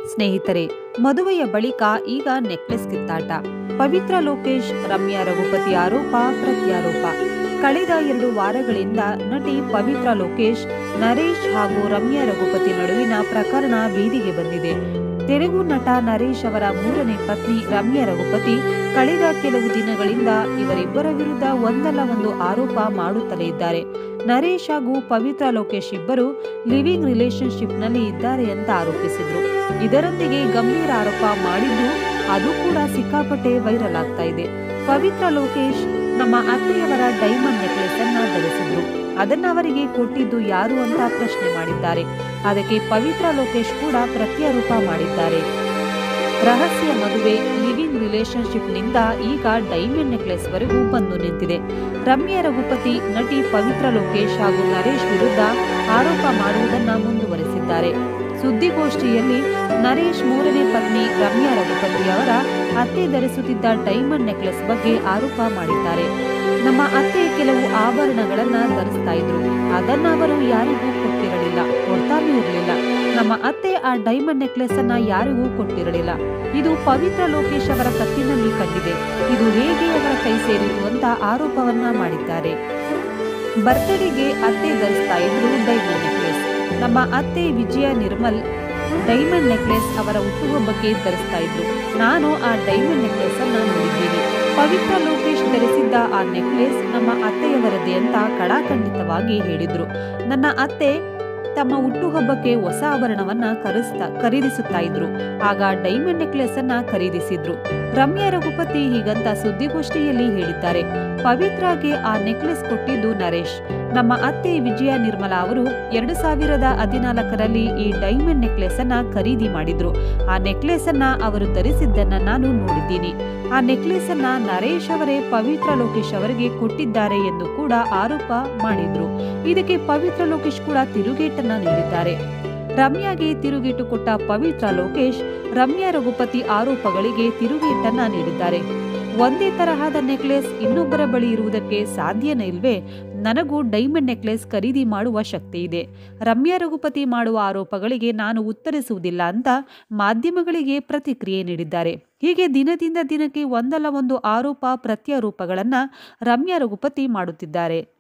ಸ್ನೇಹಿತರೆ ಮದುವೆಯ ಬಳಿಕ ಈಗ ನೆಕ್ಲೆಸ್ ಕಿತ್ತಾಟ ಪವಿತ್ರ ಲೋಕೇಶ್ ರಮ್ಯಾ ರಘುಪತಿ ಆರೋಪ ಪ್ರತ್ಯಾರೋಪ ಕಳೆದ ಎರಡು ವಾರಗಳಿಂದ ನಟಿ ಪವಿತ್ರ ಲೋಕೇಶ್ ನರೇಶ್ ಹಾಗೂ ರಮ್ಯಾ ರಘುಪತಿ ನಡುವಿನ ಪ್ರಕರಣ ಬೀದಿಗೆ ಬಂದಿದೆ ತೆಲುಗು ನಟ ನರೇಶ್ ಅವರ ಮೂರನೇ ಪತ್ನಿ ರಮ್ಯಾ ರಘುಪತಿ ಕಳೆದ ಕೆಲವು ದಿನಗಳಿಂದ ಇವರಿಬ್ಬರ ವಿರುದ್ಧ ಒಂದಲ್ಲ ಒಂದು ಆರೋಪ ಮಾಡುತ್ತಲೇ ಇದ್ದಾರೆ ನರೇಶ್ ಹಾಗೂ ಪವಿತ್ರ ಲೋಕೇಶ್ ಇಬ್ಬರು ಲಿವಿಂಗ್ ರಿಲೇಶನ್ಶಿಪ್ನಲ್ಲಿ ಇದ್ದಾರೆ ಅಂತ ಆರೋಪಿಸಿದ್ರು ಇದರೊಂದಿಗೆ ಗಂಭೀರ ಆರೋಪ ಮಾಡಿದ್ದು ಅದು ಕೂಡ ಸಿಕ್ಕಾಪಟ್ಟೆ ವೈರಲ್ ಆಗ್ತಾ ಇದೆ ಪವಿತ್ರ ಲೋಕೇಶ್ ನಮ್ಮ ಅತ್ತೆಯವರ ಡೈಮಂಡ್ ನೆಕ್ಲೆಸ್ ಅನ್ನ ಧರಿಸಿದ್ರು ಅದನ್ನ ಅವರಿಗೆ ಕೊಟ್ಟಿದ್ದು ಯಾರು ಅಂತ ಪ್ರಶ್ನೆ ಮಾಡಿದ್ದಾರೆ ಅದಕ್ಕೆ ಪವಿತ್ರ ಲೋಕೇಶ್ ಕೂಡ ಪ್ರತ್ಯಾರೋಪ ಮಾಡಿದ್ದಾರೆ ರಹಸ್ಯ ಮದುವೆ ಲಿವಿಂಗ್ ರಿಲೇಶನ್ಶಿಪ್ನಿಂದ ಈಗ ಡೈಮಂಡ್ ನೆಕ್ಲೆಸ್ ವರೆಗೂ ಬಂದು ನಿಂತಿದೆ ರಮ್ಯಾ ರಘುಪತಿ ನಟಿ ಪವಿತ್ರ ಲೋಕೇಶ್ ಹಾಗೂ ನರೇಶ್ ವಿರುದ್ಧ ಆರೋಪ ಮಾಡುವುದನ್ನ ಮುಂದುವರೆಸಿದ್ದಾರೆ ಸುದ್ದಿಗೋಷ್ಠಿಯಲ್ಲಿ ನರೇಶ್ ಮೂರನೇ ಪತ್ನಿ ರಮ್ಯಾ ರಘುಪತಿ ಅವರ ಅತ್ತೆ ಧರಿಸುತ್ತಿದ್ದ ಡೈಮಂಡ್ ನೆಕ್ಲೆಸ್ ಬಗ್ಗೆ ಆರೋಪ ಮಾಡಿದ್ದಾರೆ ನಮ್ಮ ಅತ್ತೆ ಕೆಲವು ಆಭರಣಗಳನ್ನ ಧರಿಸ್ತಾ ಇದ್ರು ಅದನ್ನ ಅವರು ಯಾರಿಗೂ ಕೊಟ್ಟಿರಲಿಲ್ಲ ಕೊಡ್ತಾನೂ ಇರಲಿಲ್ಲ ನಮ್ಮ ಅತ್ತೆ ಆ ಡೈಮಂಡ್ ನೆಕ್ಲೆಸ್ ಅನ್ನ ಯಾರಿಗೂ ಕೊಟ್ಟಿರಲಿಲ್ಲ ಇದು ಪವಿತ್ರ ಲೋಕೇಶ್ ಅವರ ಕತ್ತಿನಲ್ಲಿ ಕಂಡಿದೆ ಇದು ಹೇಗೆ ಅವರ ಕೈ ಸೇರಿತು ಅಂತ ಆರೋಪವನ್ನ ಮಾಡಿದ್ದಾರೆ ಬರ್ತ್ಡೇಗೆ ಅತ್ತೆ ಧರಿಸ್ತಾ ಇದ್ರು ಡೈಮಂಡ್ ನೆಕ್ಲೆಸ್ ನಮ್ಮ ಅತ್ತೆ ವಿಜಯ ನಿರ್ಮಲ್ ಡೈಮಂಡ್ ನೆಕ್ಲೆಸ್ ಅವರ ಹುಟ್ಟುಹಬ್ಬಕ್ಕೆ ಧರಿಸ್ತಾ ಇದ್ರು ನಾನು ಆ ಡೈಮಂಡ್ ನೆಕ್ಲೆಸ್ ಅನ್ನ ನೋಡಿದ್ದೀನಿ ಪವಿತ್ರ ಲೋಕೇಶ್ ಧರಿಸಿದ್ದ ಆ ನೆಕ್ಲೆಸ್ ನಮ್ಮ ಅತ್ತೆಯವರದೇ ಅಂತ ಕಡಾಖಂಡಿತವಾಗಿ ಹೇಳಿದ್ರು ನನ್ನ ಅತ್ತೆ ತಮ್ಮ ಹುಟ್ಟುಹಬ್ಬಕ್ಕೆ ಹೊಸ ಆಭರಣವನ್ನ ಕರೆಸ್ತಾ ಖರೀದಿಸುತ್ತಾ ಇದ್ರು ಆಗ ಡೈಮಂಡ್ ನೆಕ್ಲೆಸ್ ಅನ್ನ ಖರೀದಿಸಿದ್ರು ರಮ್ಯಾ ರಘುಪತಿ ಹೀಗಂತ ಸುದ್ದಿಗೋಷ್ಠಿಯಲ್ಲಿ ಹೇಳಿದ್ದಾರೆ ಪವಿತ್ರಾಗೆ ಆ ನೆಕ್ಲೆಸ್ ಕೊಟ್ಟಿದ್ದು ನರೇಶ್ ನಮ್ಮ ಅತ್ತೆ ವಿಜಯ ನಿರ್ಮಲಾ ಅವರು ಎರಡು ಸಾವಿರದ ಹದಿನಾಲ್ಕರಲ್ಲಿ ಈ ಡೈಮಂಡ್ ನೆಕ್ಲೆಸ್ ಅನ್ನ ಖರೀದಿ ಮಾಡಿದ್ರು ಆ ನೆಕ್ಲೆಸ್ ಅನ್ನ ಅವರು ಧರಿಸಿದ್ದನ್ನ ನಾನು ನೋಡಿದ್ದೀನಿ ಆ ನೆಕ್ಲೆಸ್ ಅನ್ನ ನರೇಶ್ ಅವರೇ ಪವಿತ್ರ ಲೋಕೇಶ್ ಅವರಿಗೆ ಕೊಟ್ಟಿದ್ದಾರೆ ಎಂದು ಕೂಡ ಆರೋಪ ಮಾಡಿದ್ರು ಇದಕ್ಕೆ ಪವಿತ್ರ ಲೋಕೇಶ್ ಕೂಡ ತಿರುಗೇಟನ್ನ ನೀಡಿದ್ದಾರೆ ರಮ್ಯಾಗೆ ತಿರುಗೇಟು ಕೊಟ್ಟ ಪವಿತ್ರ ಲೋಕೇಶ್ ರಮ್ಯಾ ರಘುಪತಿ ಆರೋಪಗಳಿಗೆ ತಿರುಗೇಟನ್ನ ನೀಡಿದ್ದಾರೆ ಒಂದೇ ತರಹದ ನೆಕ್ಲೆಸ್ ಇನ್ನೊಬ್ಬರ ಬಳಿ ಇರುವುದಕ್ಕೆ ಸಾಧ್ಯನೇ ಇಲ್ವೇ ನನಗೂ ಡೈಮಂಡ್ ನೆಕ್ಲೆಸ್ ಖರೀದಿ ಮಾಡುವ ಶಕ್ತಿ ಇದೆ ರಮ್ಯಾ ರಘುಪತಿ ಮಾಡುವ ಆರೋಪಗಳಿಗೆ ನಾನು ಉತ್ತರಿಸುವುದಿಲ್ಲ ಅಂತ ಮಾಧ್ಯಮಗಳಿಗೆ ಪ್ರತಿಕ್ರಿಯೆ ನೀಡಿದ್ದಾರೆ ಹೀಗೆ ದಿನದಿಂದ ದಿನಕ್ಕೆ ಒಂದಲ್ಲ ಒಂದು ಆರೋಪ ಪ್ರತ್ಯಾರೋಪಗಳನ್ನ ರಮ್ಯಾ ರಘುಪತಿ ಮಾಡುತ್ತಿದ್ದಾರೆ